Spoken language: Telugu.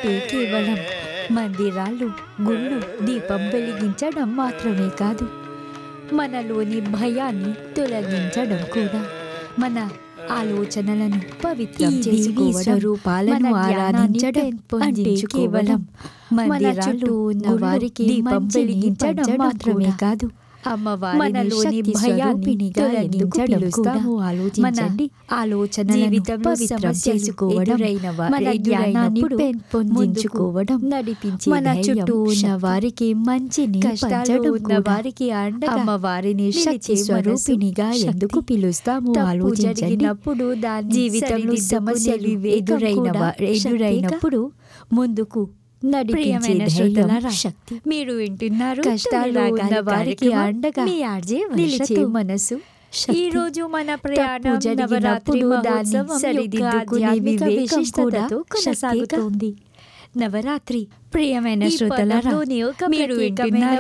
అంటే కేవలం మందిరాలు గుళ్ళు దీపం వెలిగించడం మాత్రమే కాదు మనలోని భయాన్ని తొలగించడం కూడా మన ఆలోచనలను పవిత్రం ఈ దేవీ చేసుకోవడం స్వరూపాలను మన జ్ఞానాన్ని ఆరాధించడం పెంపొందించుకోవడం, అంటే కేవలం మన మందిరాలు, చుట్టూ ఉన్న గుళ్ళు, వారికి దీపం మంచిని వెలిగించడం పంచడం మాత్రమే కూడా. కాదు అమ్మవారిని మనలోని శక్తి భయాన్ని స్వరూపిణిగా ఎందుకు తొలగించడం పిలుస్తామో కూడా. ఆలోచించండి ఆలోచనలను జీవితంలో పవిత్రం సమస్యలు చేసుకోవడం ఎదురైన వా- మన ఎదురైనప్పుడు జ్ఞానాన్ని పెంపొందించుకోవడం, ముందుకు నడిపించే మన ధైర్యం, చుట్టూ ఉన్న శక్తి. వారికి మంచిని కష్టాలు పంచడం ఉన్న కూడా. వారికి అండగా అమ్మవారిని నిలిచే శక్తి మనసు, స్వరూపిణిగా శక్తి. ఎందుకు పిలుస్తామో తప్పు ఆలోచించండి జరిగినప్పుడు దాన్ని జీవితంలో సరిదిద్దుకునే సమస్యలు వివేకం ఎదురైన కూడా వా- ఎదురైనప్పుడు ముందుకు నడిపించే ప్రియమైన ధైర్యం, శ్రోతలారా, శక్తి మీరు వింటున్నారు కష్టాలు తొలి ఉన్న రాగాలు వారికి కార్యక్రమం. అండగా మీ ఆర్జే నిలిచే వర్షతో. మనసు ఈ శక్తి. రోజు మన తప్పు ప్రయాణం జరిగినప్పుడు నవరాత్రి దాన్ని మహోత్సవం యొక్క సరిదిద్దుకునే ఆధ్యాత్మిక వివేకం కూడా విశిష్టతతో కొనసాగుతోంది నవరాత్రి ప్రియమైన ఈ శ్రోతలారా పదంలోని ఒక మీరు ప్రత్యేకమైన వింటున్నారు